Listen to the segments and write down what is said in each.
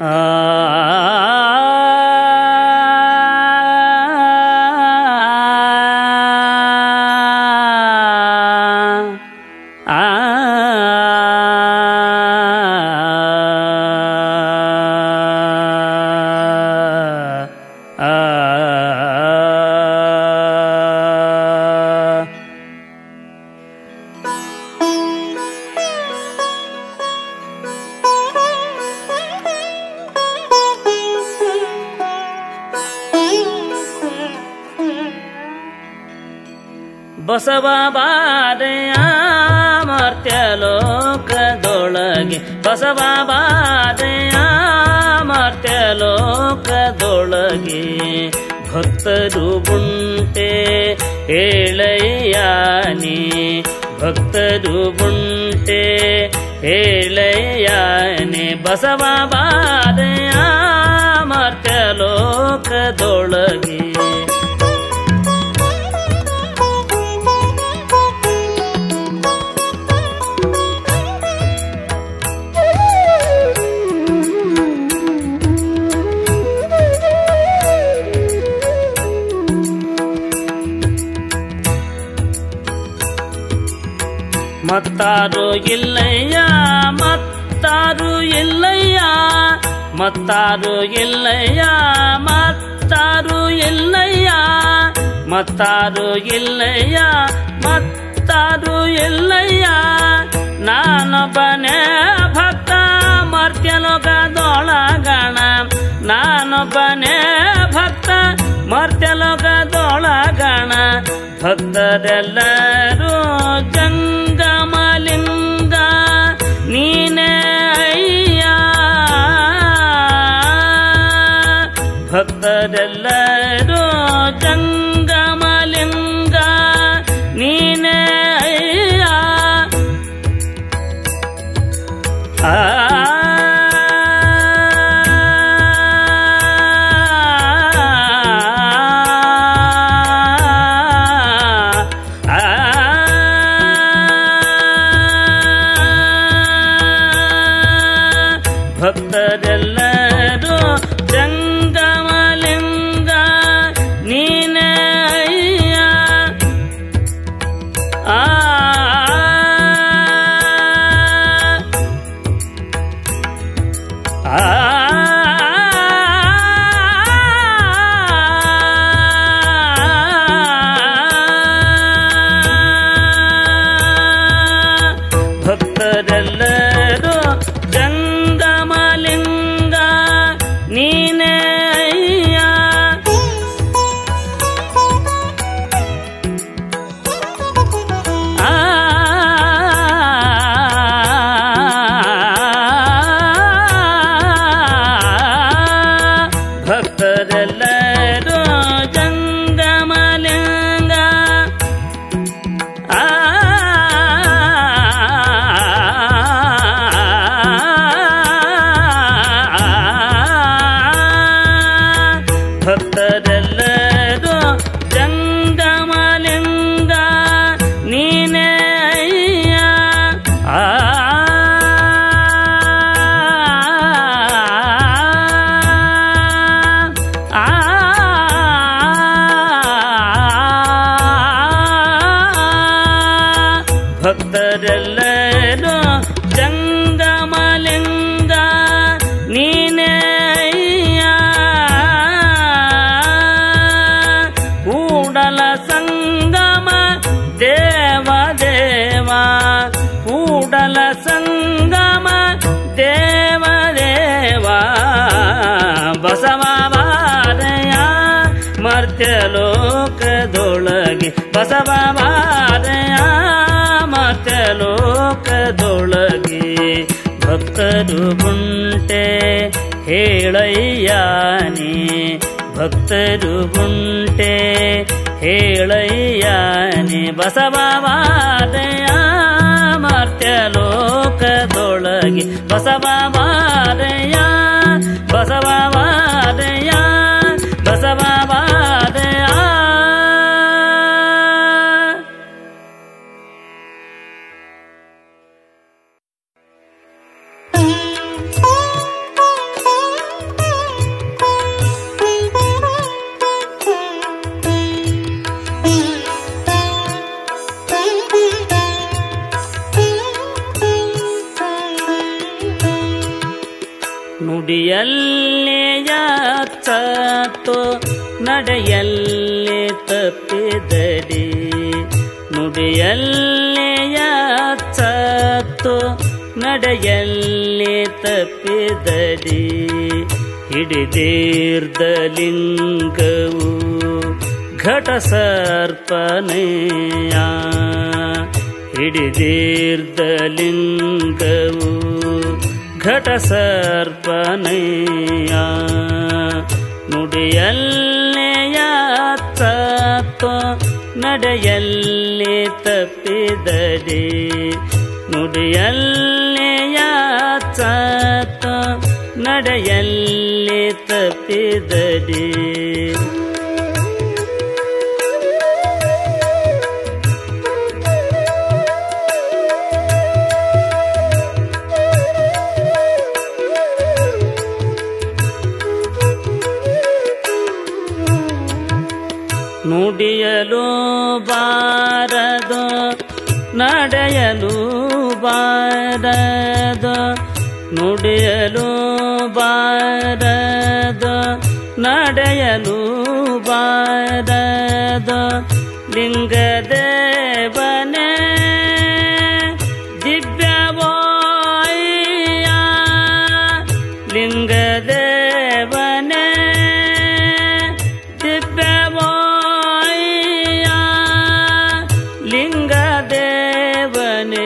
ಬಸವ ಬಾದೆಯ ಮರ್ತ್ಯ ಲೋಕದೊಳಗೆ ಬಸವ ಬಾದೆಯ ಮರ್ತ್ಯ ಲೋಕದೊಳಗೆ ಭಕ್ತರು ಬುಂಟೆ ಹೇಳಯ್ಯಾನಿ ಭಕ್ತರು ಬುಂಟೆ ಹೇಳಯ್ಯಾನಿ ಬಸವ ಬಾದೆಯ ಮರ್ತ್ಯ ಲೋಕದೊಳಗೆ ಮತ್ತಾರು ಇಲ್ಲಯ್ಯ ಮತ್ತಾರು ಇಲ್ಲಯ್ಯ ಮತ್ತಾರು ಇಲ್ಲಯ್ಯ ಮತ್ತಾರು ಇಲ್ಲಯ್ಯ ಮತ್ತಾರು ಇಲ್ಲಯ್ಯ ಮತ್ತಾರು ಇಲ್ಲಯ್ಯ ನಾನೊಬ್ಬನೇ ಭಕ್ತ ಮರ್ತ್ಯಲೋಕದೊಳಗಣ ನಾನೊಬ್ಬನೇ ಭಕ್ತ ಮರ್ತ್ಯಲೋಕದೊಳಗಣ ಭಕ್ತರೆಲ್ಲರೂ ಜಂಗಮಲಿಂಗ ನೀನೇ ಅಯ್ಯ ಭಕ್ತರೆಲ್ಲರೂ ಜಂಗಮಲಿಂಗ ನೀನೇ ಅಯ್ಯ ಆ ಭಕ್ತರೆಲ್ಲರೂ ಜಂಗಮಲಿಂಗ ನೀನೇ ಅಯ್ಯ ಆ ಭಕ್ತರೆಲ್ಲರೂ ಜಂಗಮಲಿಂಗ ನೀನೇ ಅಯ್ಯ ಆ ಭಕ್ತರೆಲ್ಲರೂ ಜಂಗಮಲಿಂಗ ಆ ಭಕ್ತರೆಲ್ಲರೂ ಜಂಗಮಲಿಂಗ ನೀನೇ ಅಯ್ಯ ಆ ಆ ಭಕ್ತರೆಲ್ಲರೂ ಜಂಗಮಲಿಂಗ ನೀನೇ ಅಯ್ಯ ಕೂಡಲ ಸಂಗಮ ದೇವ ದೇವ ಕೂಡಲ ಸಂಗಮ ದೇವ ದೇವ ಬಸವ ಬಾರಯ ಮರ್ತ್ಯಲೋಕದೊಳಗೆ ಬಸವ ಬಾರಯ ಮರ್ತ್ಯಲೋಕದೊಳಗೆ ಭಕ್ತರು ಗುಂಟೆ ಹೇಳಯ್ಯಾನಿ ಭಕ್ತರು ಗುಂಟೆ ಹೇಳಯ್ಯಾನಿ ಬಸವವಾದಯ ಮರ್ತ್ಯಲೋಕದೊಳಗೆ ಬಸವವಾದಯ ಬಸವವಾದಯ ಬಸವವಾದಯ Thank you. ನುಡಿಯಲ್ಲೆಯ ಚತ್ತೋ ನಡೆಯಲ್ಲೇ ತಪ್ಪಿದಡಿ ನುಡಿಯಲ್ಲೆಯ ಚತ್ತೋ ನಡೆಯಲ್ಲೇ ತಪ್ಪಿದಡಿ ಹಿಡಿದೀರ್ದಲಿಂಗವು ಘಟ ಸರ್ಪನೆಯ ಹಿಡಿದೀರ್ದಲಿಂಗವು ಘಟ ಸರ್ಪನೆಯ ನುಡಿಯಲ್ಲೆಯ ತತ್ವ ನಡೆಯಲ್ಲಿ ತಪ್ಪಿದಡಿ ನುಡಿಯಲ್ಲೆಯ ತತ್ವ ನಡೆಯಲ್ಲಿ ತಪ್ಪಿದಡಿ ನುಡಿಯಲು ಬಾರದು ನಡೆಯಲು ಬಾರದು ನುಡಿಯಲು ಬಾರದು ನಡೆಯಲು ಬಾರದು ಲಿಂಗದೇವನೇ ದಿವ್ಯವೋಯ್ಯ ಲಿಂಗದೇವನೇ ದಿವ್ಯವೋಯ್ಯ ಲಿಂಗದೇವನೇ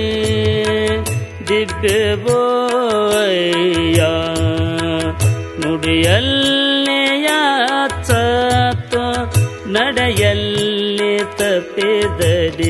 ದಿವ್ಯವೋಯ್ಯ ನುಡಿಯಲ್ಲೆಯ ತತ್ವ ನಡೆಯಲ್ಲಿ ತಪ್ಪಿದಡಿ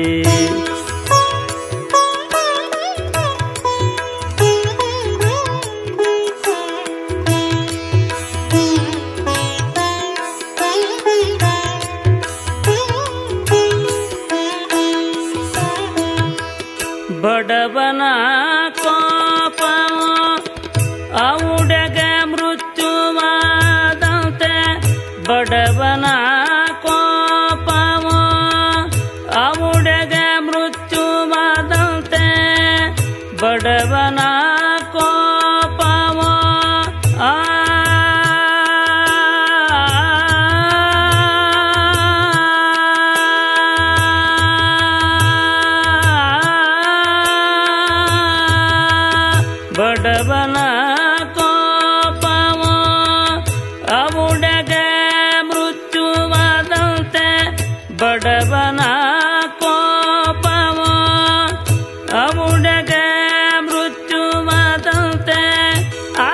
ಬಡವನ ಕೋಪವು ಅವುಡಗ ಮೃತ್ಯುವಾದಂತೆ ಬಡವನ ಕೋಪವು ಅವುಡಗ ಮೃತ್ಯುವಾದಂತೆ ಬಡವನ ಕೋಪವು ಆ ಬಡವನ ಕೋಪವು ಅವುಡಗ ಮೃತ್ಯುವಾದಂತೆ ಬಡವನ ಕೋಪವು ಅವುಡಗ ಮೃತ್ಯುವಾದಂತೆ ಆ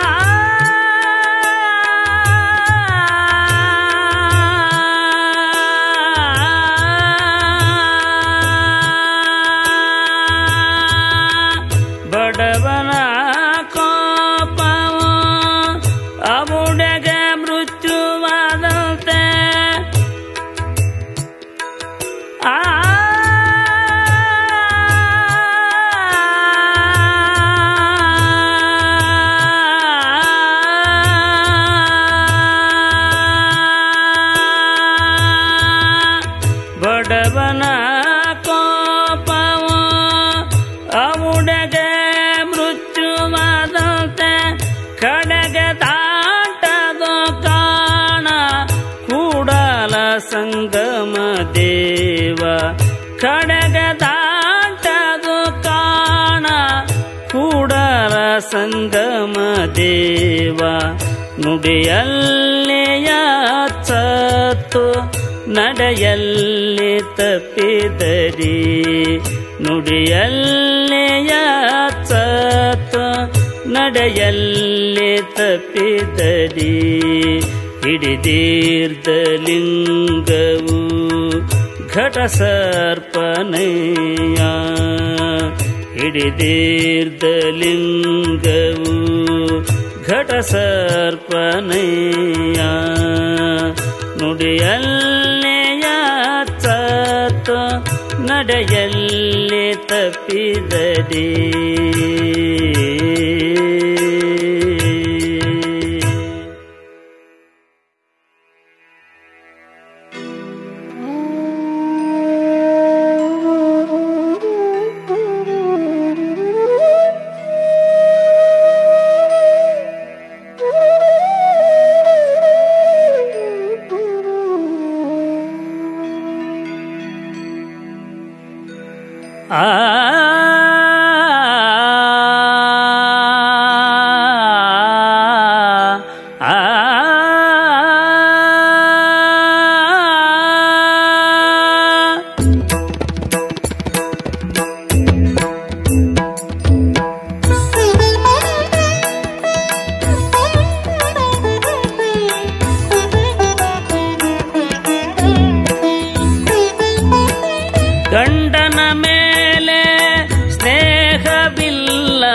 ಬಡವನ ಕೋಪವು ಅವುಡಗ ಮೃತ್ಯುವಾದಂತೆ ಆ ಬಡವನ ಕೋಪವು ಅವುಡಗ ಮೃತ್ಯುವಾದಂತೆ ಕಡಗ ದಾಟದು ಕಾಣ ಕೂಡಲ ಸಂಗಮ ದೇವ ಕಡಗ ದಾಟದು ಕಾಣ ಕೂಡಲ ಸಂಗಮ ದೇವ ನುಡಿಯಲ್ಲೆಯ ಚತ್ತು ನಡೆಯಲ್ಲಿ ತಪ್ಪಿದರಿ ನುಡಿಯಲ್ಲೆಯ ಚತ್ತು ನಡೆಯಲ್ಲಿ ತಪ್ಪಿದರಿ ಹಿಡಿದೀರ್ದಲಿಂಗವು ಘಟ ಸರ್ಪನೆಯ ಹಿಡಿದೀರ್ದಲಿಂಗವು ಘಟ ಸರ್ಪನೆಯ ನುಡಿಯಲ್ಲೆಯ ತತ್ವ ನಡೆಯಲ್ಲಿ ತಪ್ಪಿದಡಿ Thank you.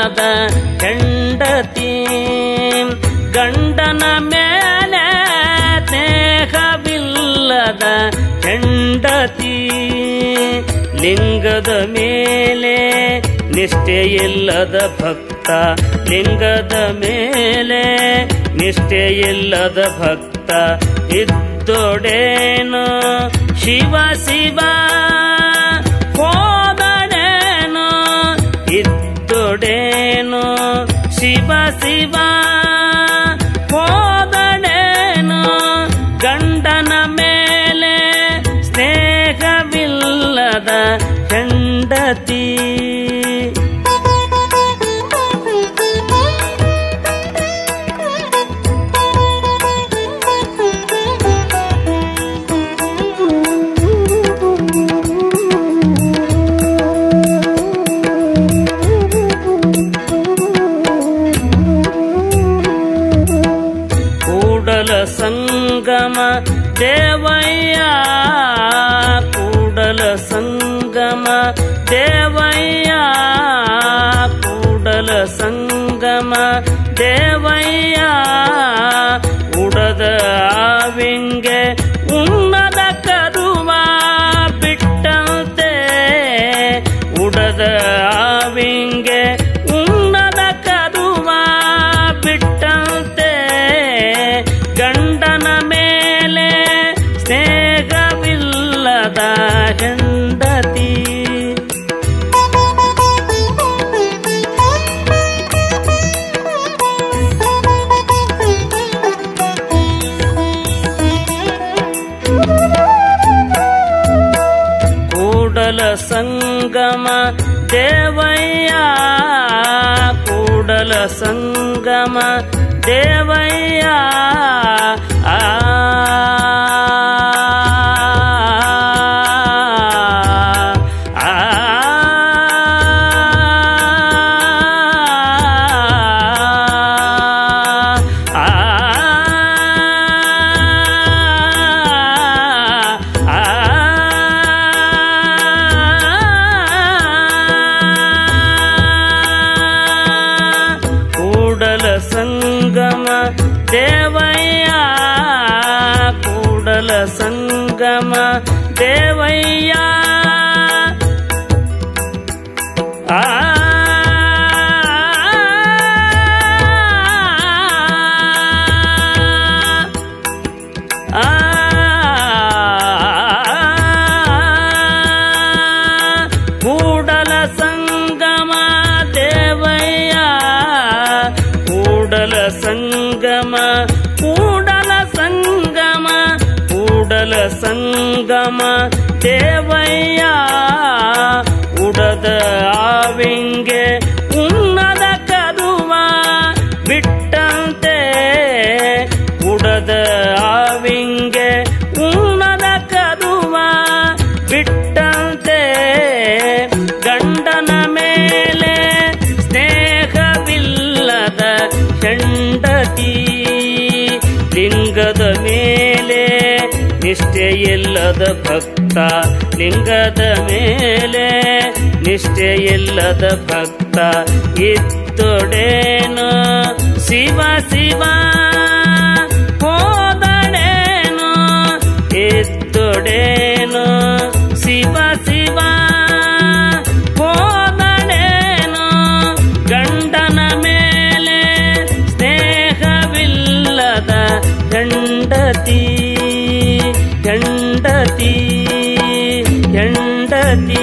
ಸ್ನೇಹವಿಲ್ಲದ ಹೆಂಡತಿ ಗಂಡನ ಮೇಲೆ ಸ್ನೇಹವಿಲ್ಲದ ಹೆಂಡತಿ ಲಿಂಗದ ಮೇಲೆ ನಿಷ್ಠೆಯಿಲ್ಲದ ಭಕ್ತ ಲಿಂಗದ ಮೇಲೆ ನಿಷ್ಠೆಯಿಲ್ಲದ ಭಕ್ತ ಇದ್ದೊಡೇನು ಶಿವ ಶಿವ ಹೋದಡೇನು ಇದ್ದೊಡೇನು ಶಿವ ಶಿವ ಹೋದಡೇನು ಗಂಡನ ಮೇಲೆ ಸ್ನೇಹವಿಲ್ಲದ ಹೆಂಡತಿ ಕೂಡಲ ಸಂಗಮ ದೇವಯ್ಯ ಕೂಡಲ ಸಂಗಮ ದೇವಯ್ಯ ಕೂಡಲ ಸಂಗಮ ದೇವಯ್ಯ ಉಡದ ಆವಿಂಗೆ ಉನ್ನದ ಕರುವ ಬಿಟ್ಟಂತೆ ಉಡದ ಆವಿಂಗೆ ಉನ್ನದ ಕರುವ ಬಿಟ್ಟಂತೆ ಗಂಡನ ಮೇಲೆ ಸ್ನೇಹವಿಲ್ಲದ ಹೆಂಡತಿ ಕೂಡಲ ಸಂಗಮ ದೇವಯ್ಯ ಕೂಡಲ ಸಂಗಮ ದೇವಯ್ಯ ಆ ಆ ಕೂಡಲ ಸಂಗಮ ದೇವಯ್ಯ ಕೂಡಲ ಸಂಗಮ ದೇವಯ್ಯ ಆ ಆ ಕೂಡಲ ಸಂಗಮ ದೇವಯ್ಯ ಕೂಡಲ ಸಂಗಮ ಕೂಡಲ ಸಂಗಮ ಕೂಡಲ ಸಂಗಮ ದೇವಯ್ಯ ಉಡದ ಆವಿಂಗೆ ಉನ್ನದ ಕರುವ ಬಿಟ್ಟಂತೆ ಉಡದ ಆವಿಂಗೆ ಉನ್ನದ ಕರುವ ಬಿಟ್ಟಂತೆ ಗಂಡನ ಮೇಲೆ ಸ್ನೇಹವಿಲ್ಲದ ಹೆಂಡತಿ ಲಿಂಗದ ಮೇಲೆ ನಿಷ್ಠೆಯಿಲ್ಲದ ಭಕ್ತ ಲಿಂಗದ ಮೇಲೆ ನಿಷ್ಠೆಯಿಲ್ಲದ ಭಕ್ತ ಇತ್ತೊಡೇನು ಶಿವ ಶಿವ ಹೋದಡೇನು ಎತ್ತೊಡೇನು ಶಿವ ಶಿವ ಹೋದಡೇನು ಗಂಡನ ಮೇಲೆ ಸ್ನೇಹವಿಲ್ಲದ ಗಂಡತಿ ಗಂಡತಿ ಗಂಡತಿ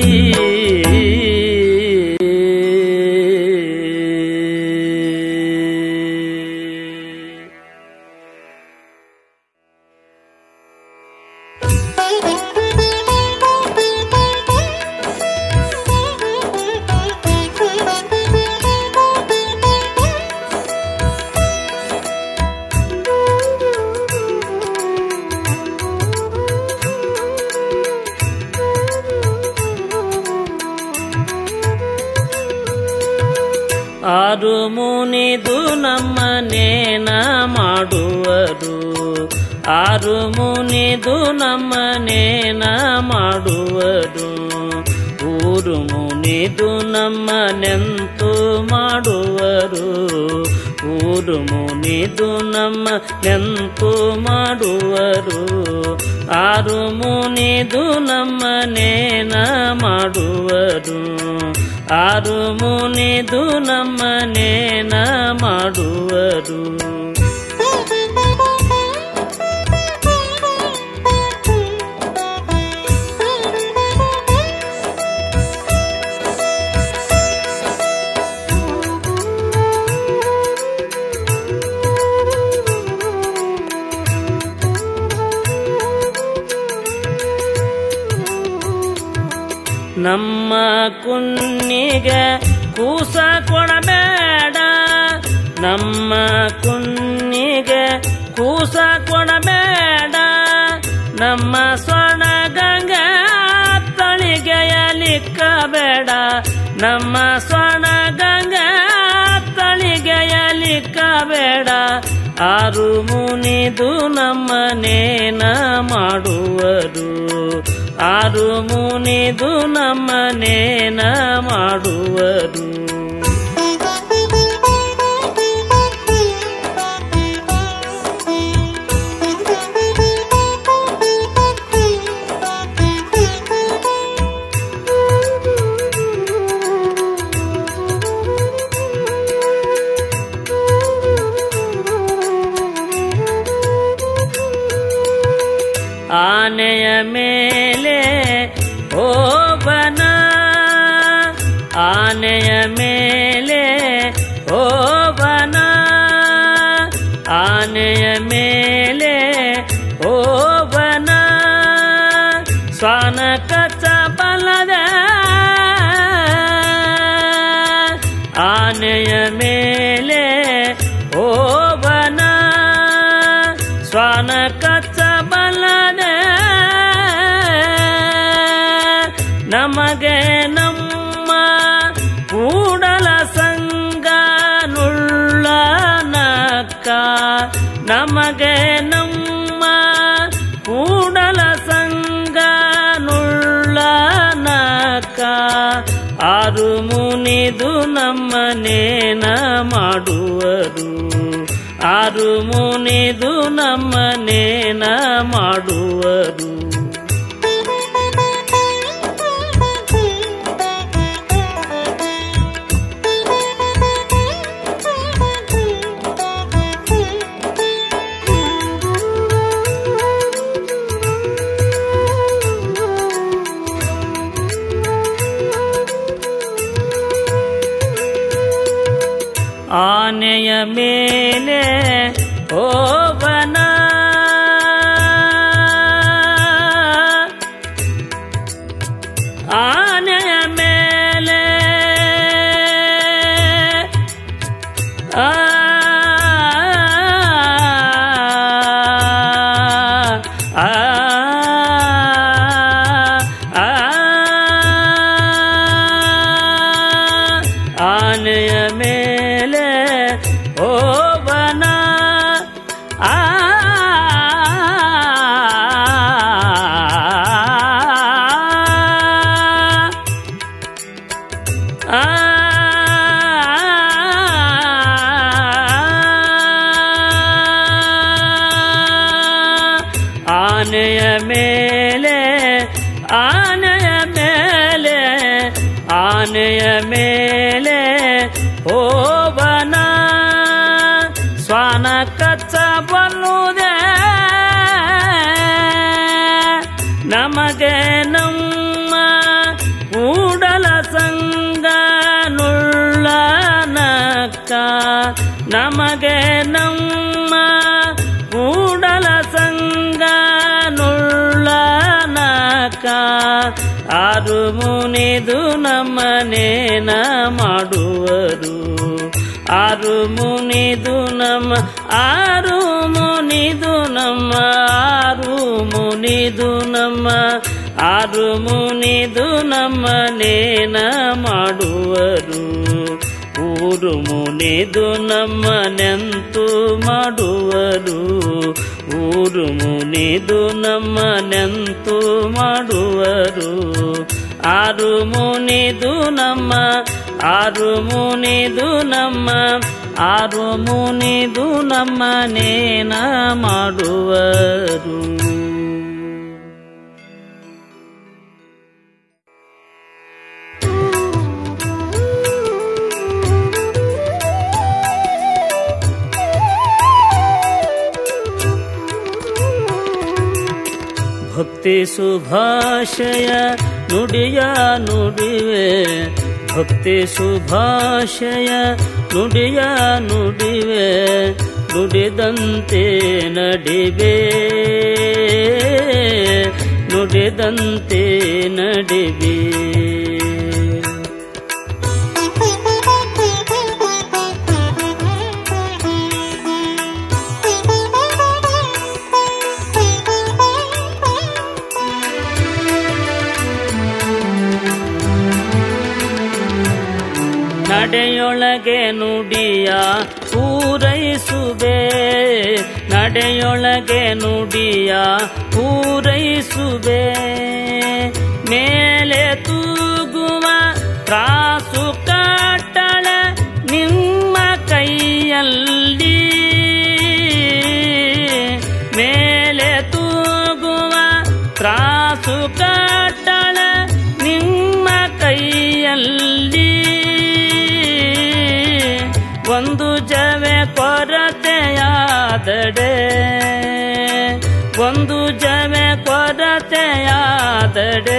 ಆರು ಮುನಿದು ನಮ್ಮನೇನ ಮಾಡುವರು ಆರು ಮುನಿದು ನಮ್ಮನೇನ ಮಾಡುವರು ಊರು ಮುನಿ ಮುನಿದು ನಮ್ಮ ನೆಂತು ಮಾಡುವರು ಊರು ಮುನಿದು ನಮ್ಮ ನೆಂತು ಮಾಡುವರು ಆರು ಮುನಿದು ನಮ್ಮ ನೇನ ಮಾಡುವರು ಆರು ಮುನಿದು ನಮ್ಮ ನೇನ ಮಾಡುವರು ನಮ್ಮ ಕುನ್ನಿಗೆ ಕೂಸ ಕೊಡಬೇಡ ನಮ್ಮ ಕುನ್ನಿಗೆ ಕೂಸ ಕೊಡಬೇಡ ನಮ್ಮ ಸ್ವರ್ಣ ಗಂಗೆ ತಳಿಗೆಯಲಿಕ್ಕಬೇಡ ನಮ್ಮ ಸ್ವರ್ಣ ಗಂಗೆ ತಳಿಗೆಯಲಿಕ್ಕಬೇಡ ಆರು ಮುನಿದು ನಮ್ಮ ನೇನ ಮಾಡುವರು ಆರು ಮುನಿದು ನಮ್ಮ ನೇನ ಮಾಡುವರು ಆನೆಯ ಮೇಲೆ ಹೋಬನ ಆನೆಯ ಮೇಲೆ ಹೋಬನ ಆನೆಯ ಮೇಲೆ ಹೋಬನ ಸ್ವಾನ ಕಚ್ಚ ಬಲದ ಆನೆಯ ಮೇಲೆ ಹೋಬನ ಸ್ವಾನ ಕಚ್ಚ ಬಲದ ನಮಗೆ ನಮ್ಮ ಕೂಡಲ ಸಂಗ ನುಳ್ಳ ನಕ್ಕ ನಮಗೆ ನಮ್ಮ ಕೂಡಲ ಸಂಗ ನುಳ್ಳ ನಕ್ಕ ಆರು ಮುನಿದು ನಮ್ಮ ನೇನ ಮಾಡುವರು ಆರು ಮುನಿದು ನಮ್ಮ ನೇನ ಮಾಡುವರು ಆನೆಯ ಮೇಲೆ ಹೋಬನ ಆನೆಯ ಮೇಲೆ ಆ ಆ ಆ ಆನೆಯ ಮೇಲೆ ಹೋಬನ ಆ ಆ ಆನೆಯ ಮೇಲೆ ಆನೆಯ ಮೇಲೆ ಆನೆಯ ಮೇಲೆ ಹೋಬನ ಸ್ವಾನ ಕಚ್ಚ ಬಲ್ಲುವುದೇ ನಮಗೆ ನಮ್ಮ ಕೂಡಲ ಸಂಗ ನುಳ್ಳ ನಕ್ಕ ನಮಗೆ ನಮ್ಮ ಕೂಡಲ ಸಂಗ ನುಳ್ಳ ನಕ್ಕ ಆರು ಮುನಿದು ನಮ್ಮ ನೇನ ಮಾಡುವರು ಆರು ಮುನಿದು ನಮ್ಮ ಆರು ಮುನಿದು ನಮ್ಮ ಆರು ಮುನಿದು ನಮ್ಮ ಆರು ಮುನಿದು ನಮ್ಮ ನೇನ ಮಾಡುವರು ಊರು ಮುನಿದು ನಮ್ಮ ನೆಂತು ಮಾಡುವರು ಊರು ಮುನಿದು ನಮ್ಮ ನೆಂತು ಮಾಡುವರು ಆರು ಮುನಿದು ನಮ್ಮ ಆರು ಮುನಿದು ನಮ್ಮ ಆರು ಮುನಿದು ನಮ್ಮ ನೇನ ಮಾಡುವರು ಭಕ್ತಿ ಸುಭಾಷಯ ನುಡಿಯ ನುಡಿವೆ ಭಕ್ತಿ ಸುಭಾಷಯ ನುಡಿಯ ನುಡಿವೆ ನುಡಿದಂತೆ ನಡಿವೆ ನುಡಿದಂತೆ ನಡಿವೆ ನಡೆಯೊಳಗೆ ನುಡಿಯ ಪೂರೈಸುವೆ ನಡೆಯೊಳಗೆ ನುಡಿಯ ಪೂರೈಸುವೆ ಮೇಲೆ ತೂಗುವ ತ್ರಾಸು ಕಟ್ಟಳ ನಿಮ್ಮ ಕೈಯಲ್ಲಿ ಮೇಲೆ ತೂಗುವ ತ್ರಾಸು ಕಟ್ಟಳ ನಿಮ್ಮ ಕೈಯಲ್ಲಿ ಒಂದು ಜವೆ ಕೊರತೆಯಾದಡೆ ಒಂದು ಜವೆ ಕೊರತೆಯಾದಡೆ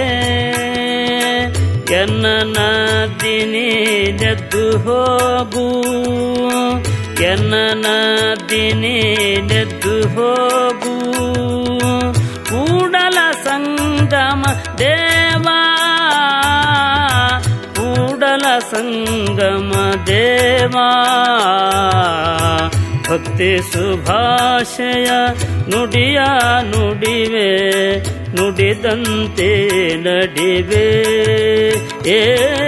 ಎನ್ನ ನದಿನಿ ನೆದ್ದು ಹೋಗು ಎನ್ನ ನದಿನಿ ನೆದ್ದು ಹೋಗು ಕೂಡಲ ಸಂಗಮ ದೇವಾ ಕೂಡಲ ಸಂಗಮ ದೇವಾ ಭಕ್ತಿ ಸುಭಾಷಯ ನುಡಿಯ ನುಡಿವೆ ನುಡಿದಂತೆ ನಡಿವೆ ಏ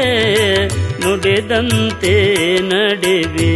ನುಡಿದಂತೆ ನಡಿವೆ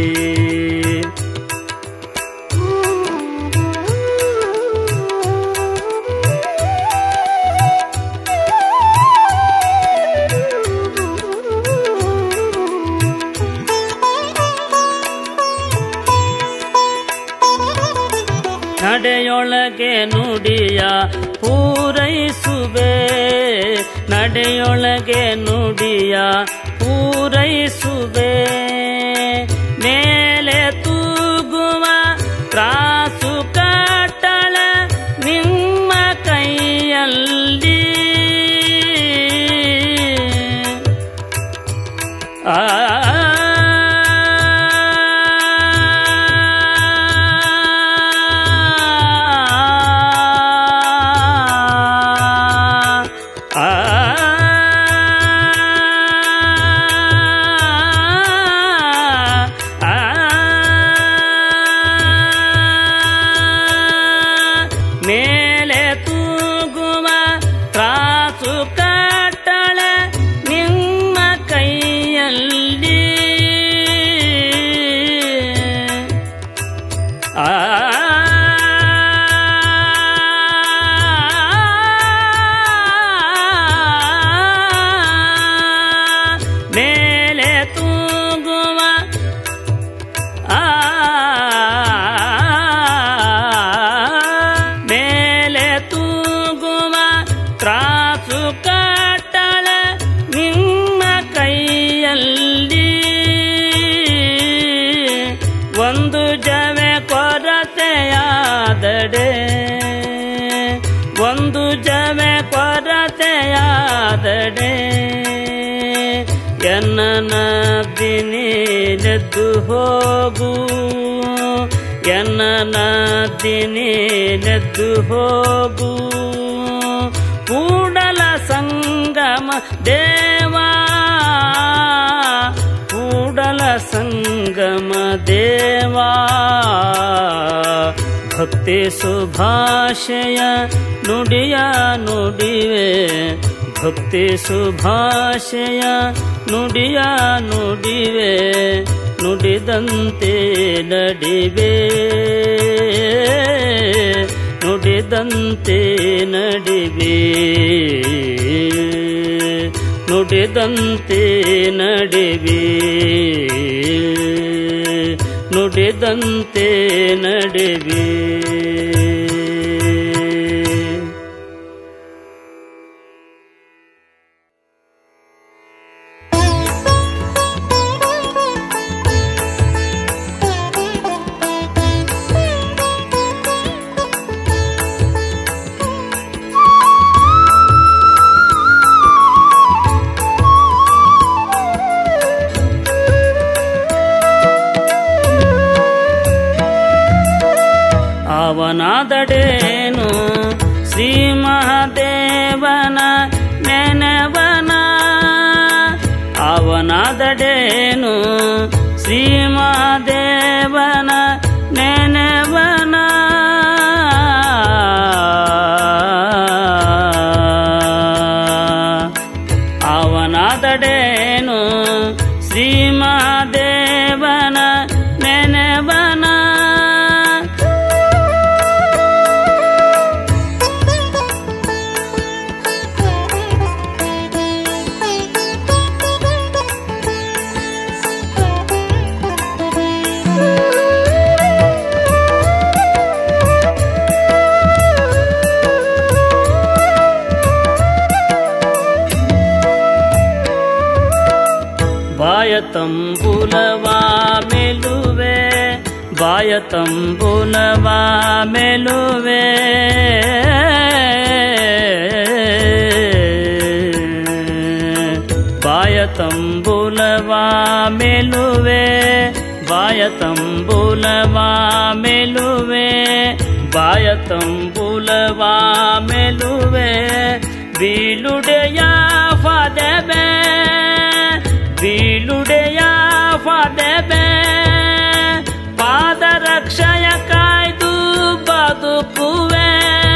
ನಡೆಯೊಳಗೆ ನುಡಿಯ ಪೂರೈಸುವೆ ನಡೆಯೊಳಗೆ ನುಡಿಯ ಪೂರೈಸುವೆ ಮೇಲೆ ತೂಗುವ ತ್ರಾಸು ಕಟ್ಟಳ ನಿಮ್ಮ ಕೈಯಲ್ಲಿ ಆ ಮೇಲೆ ತೂಗುವ ತ್ರಾಸು ಕಟ್ಟಳ ನಿಮ್ಮ ಕೈಯಲ್ಲಿ ಆ ಮೇಲೆ ತೂಗುವ ಆ ಮೇಲೆ ತೂಗುವ ತ್ರಾಸು ಕಟ್ಟಳ ನಿಮ್ಮ ಕೈಯಲ್ಲಿ ಒಂದು ಜವೆ ಕೊರತೆಯಾದಡೆ ಒಂದು ಜವೆ ಕೊರತೆಯಾದಡೆ ಎನ್ನ ನದಿನಿ ನೆದ್ದು ಹೋಗು ಎನ್ನ ನದಿನಿ ನೆದ್ದು ಹೋಗು ಕೂಡಲ ಸಂಗಮ ದೇವಾ ಕೂಡಲ ಸಂಗಮ ದೇವಾ ಭಕ್ತಿ ಸುಭಾಷಯ ನುಡಿಯ ನುಡಿವೆ ಭಕ್ತಿ ಸುಭಾಷಯ ನುಡಿಯ ನುಡಿವೆ ನುಡಿದಂತೆ ನಡಿವೆ ನುಡಿದಂತೆ ನಡಿವೆ ನುಡಿದಂತೆ ನಡೆವೆ ನುಡಿದಂತೆ ನಡೆವೆ ಅವನಾದಡೇನು ಶ್ರೀ ಮಹಾದೇವನ ನೆನವನ ಅವನಾದಡೇನು ಶ್ರೀ ಮಹಾದೇವನ ನೆನವನ ಅವನಾದಡೇನು ಶ್ರೀ ಮಹಾದೇವನ ನೆನವನ ಬಾಯ ತಂಬುಲವಾ ಮೆಲುವೆ ಬಾಯ ತಂಬುಲವಾ ಮೆಲುವೆ ಬಾಯ ತಂಬುಲವಾ ಮೆಲುವೆ ಬಾಯ ತಂಬುಲವಾ ಮೆಲುವೆ ಬಾಯ ತಂಬುಲವಾ ಮೆಲುವೆ ಬೀಳುಡೆಯ ಫದಬೆ ಬೀಳುಡೆಯ ಫದಬೆ ಪಾದರಕ್ಷಯ ಕಾಯ್ದು ಬದುಕುವೆ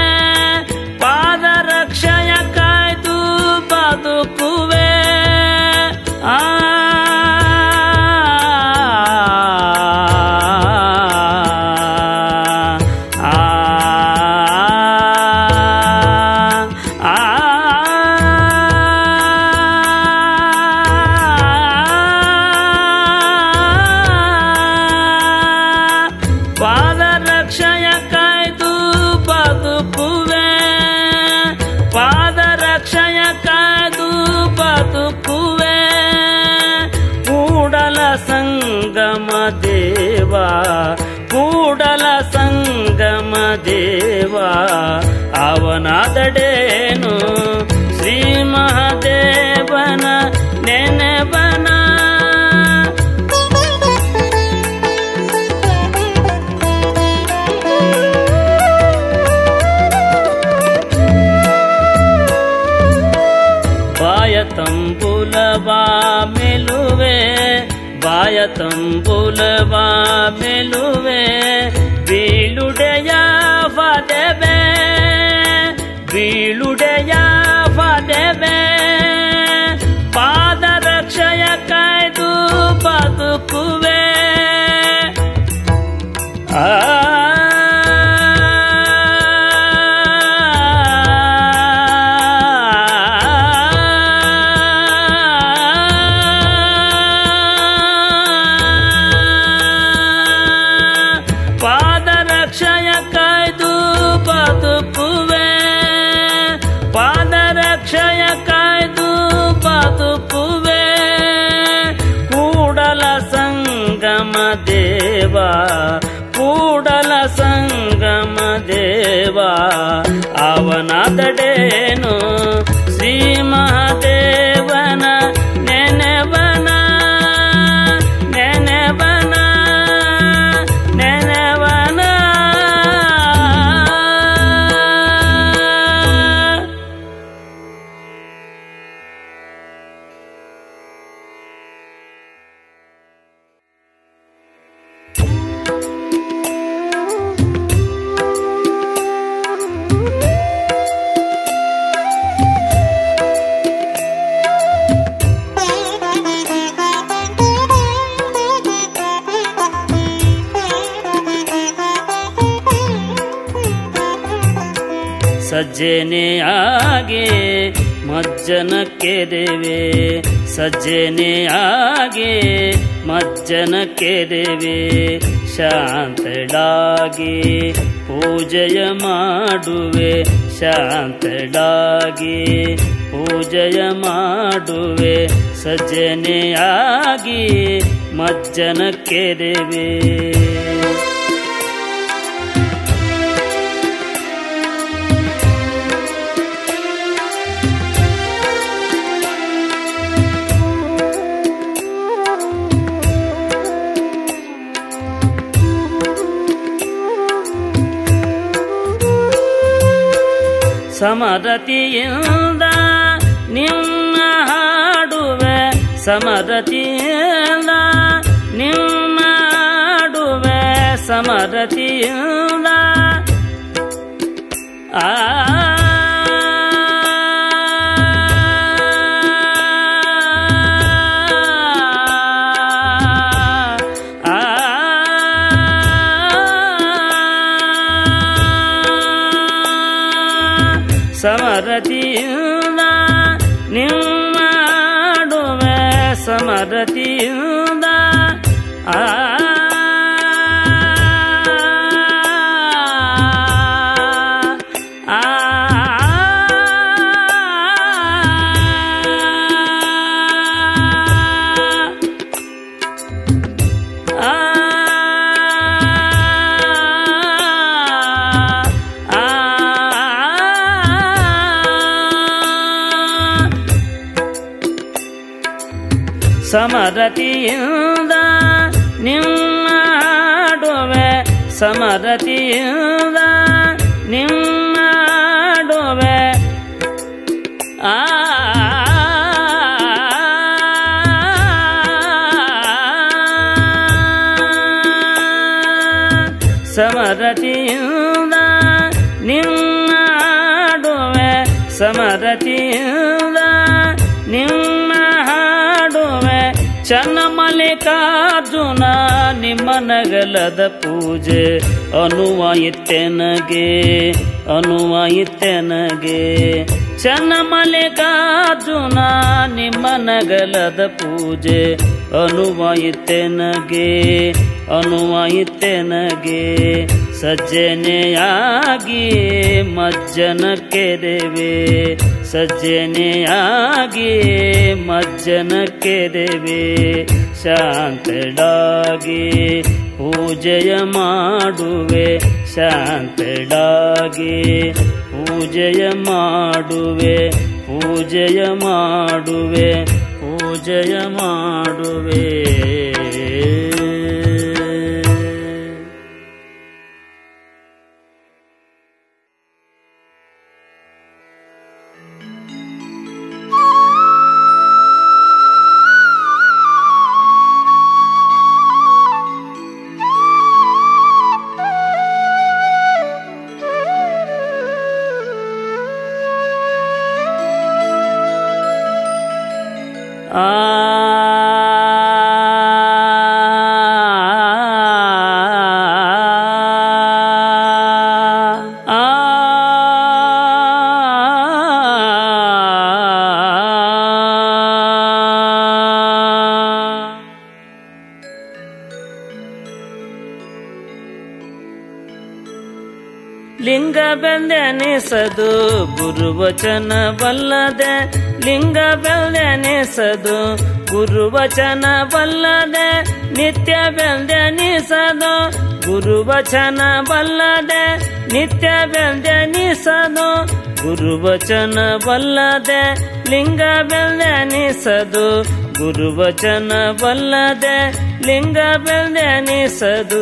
ಪಾದರಕ್ಷಯ ಕಾಯ್ದು ಬದುಕುವೆ ಆ ಆ ಆ ಪಾದರಕ್ಷಯ ಕಾಯ್ದು ಬದುಕುವೆ ಪಾದರಕ್ಷಯ ಕಾಯ್ದು ಬದುಕುವೆ ಕೂಡಲ ಸಂಗಮ ದೇವ ಕೂಡಲ ಸಂಗಮ ದೇವ ಅವನಾದಡೇನು ಶ್ರೀ ಮಹಾದೇವನ ನೆನೆವನ ಬಾಯ ತಂಬುಲವಾ ಮೆಲುವೆ ಬಾಯ ತಂಬುಲವಾ ಮೆಲುವೆ ಬೀಳುಡೆಯ ಫದೆಬೆ ಬೀಳುಡೆಯ ಫದೆಬೆ ಪಾದರಕ್ಷಯ ಕಾಯ್ದು ಬದುಕುವೆ ಆ ಪಾದರಕ್ಷಯ ಕಾಯ್ದು ಬದುಕುವೆ ಪಾದರಕ್ಷಯ ಕಾಯ್ದು ಬದುಕುವೆ ಕೂಡಲ ಸಂಗಮ ದೇವ ಕೂಡಲ ಸಂಗಮ ದೇವ ಅವನಾದಡೇನು ಶ್ರೀ ಮಹಾದೇವನ ನೆನೆವನ ನೆನೆವನ ನೆನೆವನ ಸಜ್ಜನೆಯಾಗೆ ಮಜ್ಜನ ಕೆರೆವೆ ಸಜ್ಜನೆಯಾಗಿ ಮಜ್ಜನ ಕೆರೆವೆ ಶಾಂತಳಾಗಿ ಪೂಜೆಯ ಮಾಡುವೆ ಶಾಂತಳಾಗಿ ಪೂಜೆಯ ಮಾಡುವೆ ಸಜ್ಜನೆಯಾಗಿ ಮಜ್ಜನ ಕೆರೆವೆ ಸಮರತಿಯಿಂದ ನಿಮ್ಮ ಹಾಡುವೆ ಸಮರತಿಯಿಂದ ನಿಮ್ಮ ಹಾಡುವೆ ಸಮರತಿಯಿಂದ ಆ ಸಮರತಿಯಿಂದ ನಿಮ್ಮಾಡುವೆ ಸಮರತಿಯಿಂದ ಆ ಆ ಸಮರತಿಯಿಂದ ನಿಮ್ಮಾಡುವೆ ಸಮರತಿಯಿಂದ ನಿಮ್ಮಾಡುವೆ ಆ ಸಮರತಿಯಿಂದ ನಿಮ್ಮಾಡುವೆ ಸಮರತಿಯಿಂದ ನಿಮ್ಮ ಹಾಡುವೆ ಚನ್ನ ಮಲ್ಲಿಕಾರ್ಜುನ ನಿಮ್ಮ ನಗಲದ ಪೂಜೆ ಅನುವಾಯಿತೆನಗೆ ಅನುವಾಯಿತೆನಗೆ ಚನ್ನ ಮಲ್ಲಿಕಾರ್ಜುನ ನಿಮ್ಮ ನಗಲದ ಪೂಜೆ ಅನುವಾಯಿತೆನಗೆ ಅನುವಾಯಿತೆನಗೆ ಸಜ್ಜನೆಯಾಗಿ ಮಜ್ಜನ ಕೆರೆವೆ ಸಜ್ಜನೆಯಾಗಿ ಮಜ್ಜನ ಕೆರೆವೆ ಶಾಂತಳಾಗಿ ಪೂಜೆಯ ಮಾಡುವೆ ಶಾಂತಳಾಗಿ ಪೂಜೆಯ ಮಾಡುವೆ ಪೂಜೆಯ ಮಾಡುವೆ ಪೂಜೆಯ ಮಾಡುವೆ ಆ ಆ ಲಿಂಗ ಬೆಂದೆನಿಸದು ಗುರುವಚನ ಬಲ್ಲದೆ ಲಿಂಗ ಬೆಂದೆನಿಸದು ಗುರುವಚನ ಬಲ್ಲದೆ ನಿತ್ಯ ಬೆಂದೆನಿಸದು ಗುರುವಚನ ಬಲ್ಲದೆ ನಿತ್ಯ ಬೆಂದೆನಿಸದು ಗುರುವಚನ ಬಲ್ಲದೆ ಲಿಂಗ ಬೆಂದೆನಿಸದು ಗುರುವಚನ ಬಲ್ಲದೆ ಲಿಂಗ ಬೆಂದೆನಿಸದು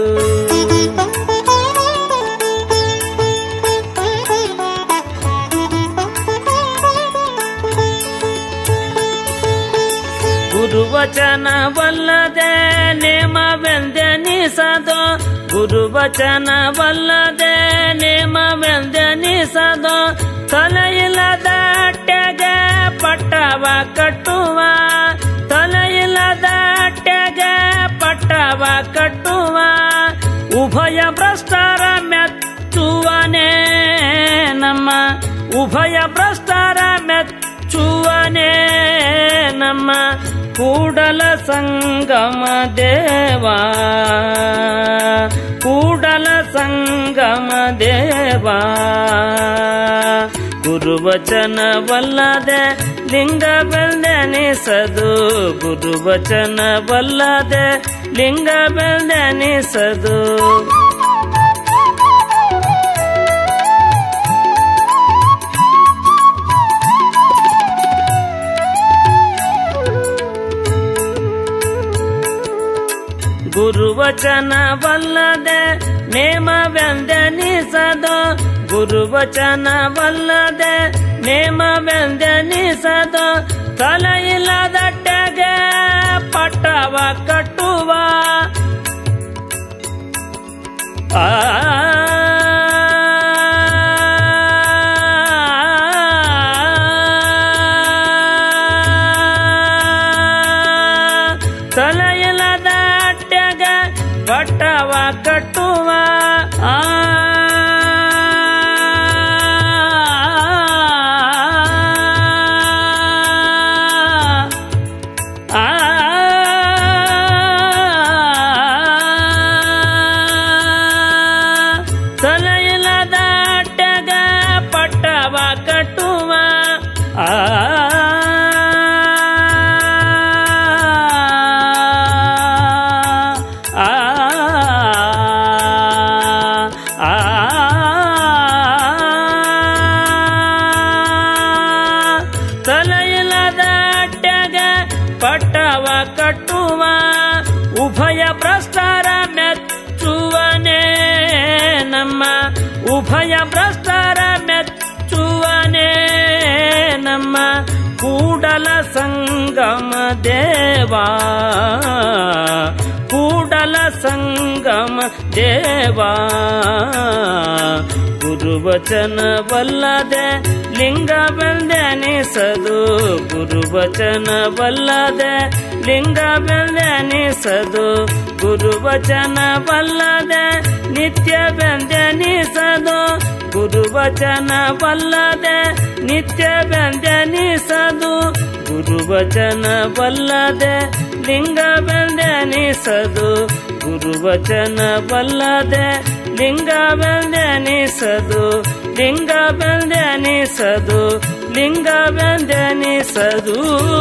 ಗುರುವಚನ ಬಲ್ಲದೆ ನೇಮ ವ್ಯಂಜನಿಸದು ಗುರುವಚನ ಬಲ್ಲದೆ ನೇಮ ವ್ಯಂಜನಿಸದು ತಲೆಯಿಲ್ಲದ ಅಟ್ಟೆಗೆ ಪಟ್ಟವ ಕಟ್ಟುವ ತಲೆಯಿಲ್ಲದ ಅಟ್ಟೆಗೆ ಪಟ್ಟವ ಕಟ್ಟುವ ಉಭಯ ಭ್ರಷ್ಟರ ಮೆಚ್ಚುವನೇ ನಮ್ಮ ಉಭಯ ಭ್ರಷ್ಟರ ಮೆಚ್ಚ ಮೆಚ್ಚುವನೇ ನಮ್ಮ ಕೂಡಲ ಸಂಗಮ ದೇವಾ ಕೂಡಲ ಸಂಗಮ ದೇವಾ ಗುರುವಚನವಲ್ಲದೆ ಲಿಂಗವೆಲ್ದೆನಿಸದು ಗುರುವಚನವಲ್ಲದೆ ಲಿಂಗವೆಲ್ದೆನಿಸದು ಗುರುವಚನವಲ್ಲದೆ ನೇಮವೆಂದೆನಿಸದು ಗುರುವಚನವಲ್ಲದೆ ನೇಮವೆಂದೆನಿಸದು ತಲೆ ಇಲ್ಲದಟ್ಟೆಗೆ ಪಟ್ಟವ ಕಟ್ಟುವ ಆ ತಲೆಯಿಲ್ಲದ ಅಟ್ಟೆಗ ಪಟ್ಟವ ಕಟ್ಟುವ ಆ ಆ ತಲೆಯಿಲ್ಲದ ಅಟ್ಟೆಗ ಪಟ್ಟವ ಕಟ್ಟುವ ಆ ಆ ಆ ತಲೆಯಿಲ್ಲದ ಅಟ್ಟೆಗ ಪಟ್ಟವ ಕಟ್ಟುವ ಉಭಯ ಭ್ರಷ್ಟರ ಮೆಚ್ಚುವನೇ ನಮ್ಮ ಉಭಯ ಭ್ರಷ್ಟರ ಮೆಚ್ಚುವನೇ ನಮ್ಮ ಕೂಡಲ ಸಂಗಮ ದೇವಾ ಕೂಡಲ ಸಂಗಮ ದೇವಾ ಗುರುವಚನವಲ್ಲದೆ ಲಿಂಗವೆಂದೆನಿಸದು ಗುರುವಚನವಲ್ಲದೆ ಲಿಂಗವೆಂದೆನಿಸದು ಗುರುವಚನವಲ್ಲದೆ ನಿತ್ಯವೆಂದೆನಿಸದು ಗುರುವಚನವಲ್ಲದೆ ನಿತ್ಯವೆಂದೆನಿಸದು ಗುರುವಚನವಲ್ಲದೆ ಲಿಂಗವೆಂದೆನಿಸದು ಗುರುವಚನವಲ್ಲದೆ ಲಿಂಗವೆಂದೆನಿಸದು ಲಿಂಗವೆಂದೆನಿಸದು ಲಿಂಗವೆಂದೆನಿಸದು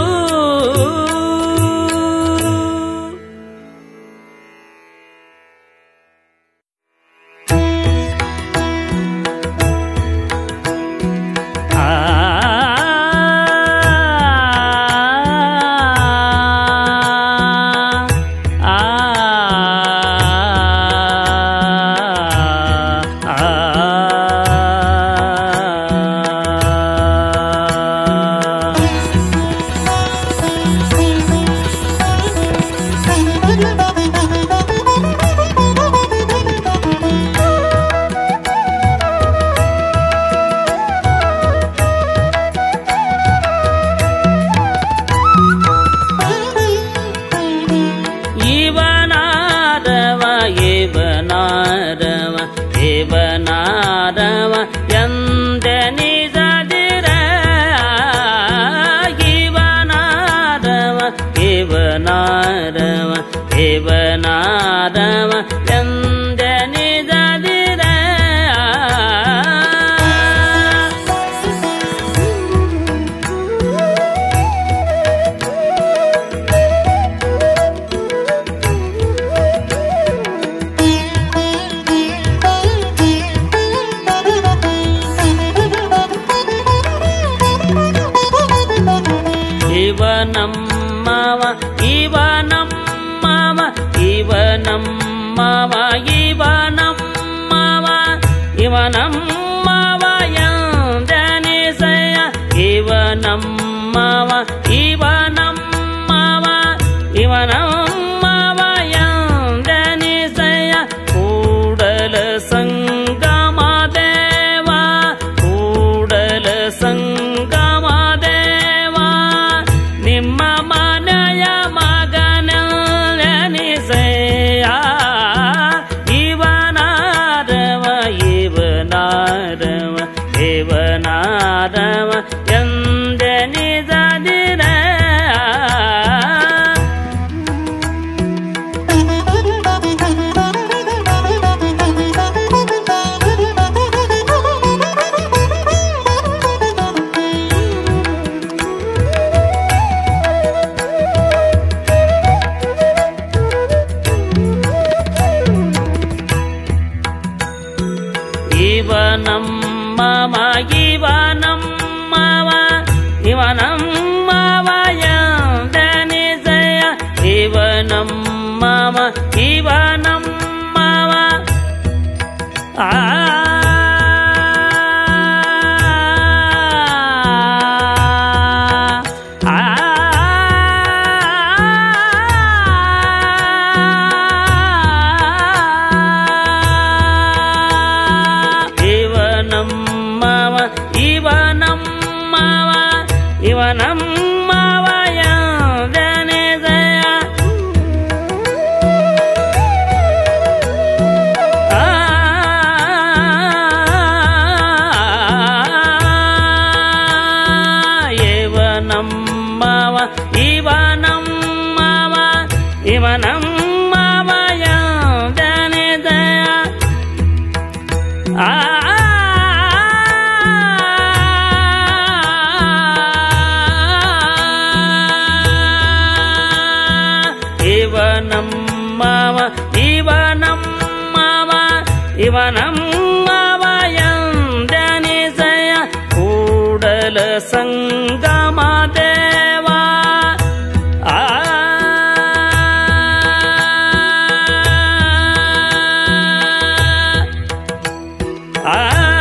ಆ ಆ ಇವನಾರವ ಇವನಾರವ ಇವನಾರವ ಎಂದೆನಿಸದಿರ ಇವನಾರವ ಇವನಾರವ ಇವನಾರವ ಎಂದೆನಿಸದಿರ ಇವ ನಮ್ಮವ ಇವ ನಮ್ಮವ ಇವ ನಮ್ಮವ ಇವ ನಮ್ಮವ ಇವ ನಮ್ಮವ ಎಂದನಿಸಯ ಇವ ನಮ್ಮವ ಇವ ನಮ್ಮವ ಇವ ನಮ್ಮವ ಎಂದನಿಸಯ ಕೂಡಲ ಸಂಗಮ ದೇವ ಕೂಡಲ ಸಂಗಮ ದೇವ ನಿಮ್ಮ ಮನೆಯ ಮಗನಿಸಯ ಇವನಾರವ ಇವನಾರವ ಮಮ ಇವನಮ್ಮವ ಇವನಮ್ಮವ ಎಂದನಿಸಯ ಇವನಮ್ಮವ ಇವನಮ್ಮವ ಆ ಇವನಮ್ಮವ ಇವನಮ್ಮವ ಇವನಮ್ಮವ ಎಂದನಿಸಯ ಇವನಮ್ಮವ ಇವನಮ್ಮವ ಇವನಮ್ಮವ ಎಂದನಿದಯ ಆ ಇವನಮ್ಮವ ಇವನಮ್ಮವ ಇವನಮ್ಮವ ಎಂದನಿಸಯ ಕೂಡಲ ಸಂಗಮ ದೇವ ಆ ಆ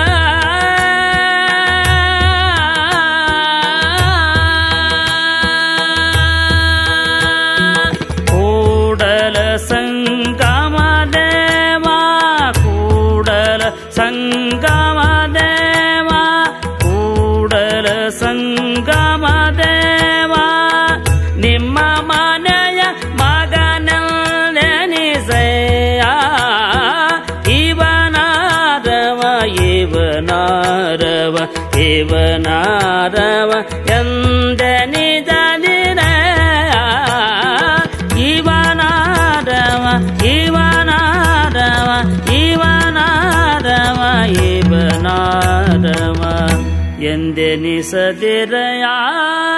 ಕೂಡಲ ಸಂಗಮ ದೇವ ಕೂಡಲ ಸಂಗಮ ದೇವ ಕೂಡಲ ಸಂಗಮ ದೇವ ನಿಮ್ಮ ಮನೆಯ ಮಗನೆನಿಸೆಯ ಇವನಾರವ ಇವನಾರವ ಇವನಾರವ ಎಂದನಿದನಿರ ಇವನಾರವ ಇವನಾರವ ಇವನಾರವ ಇವನಾರವ ಎಂದೆನಿಸದಿರಯ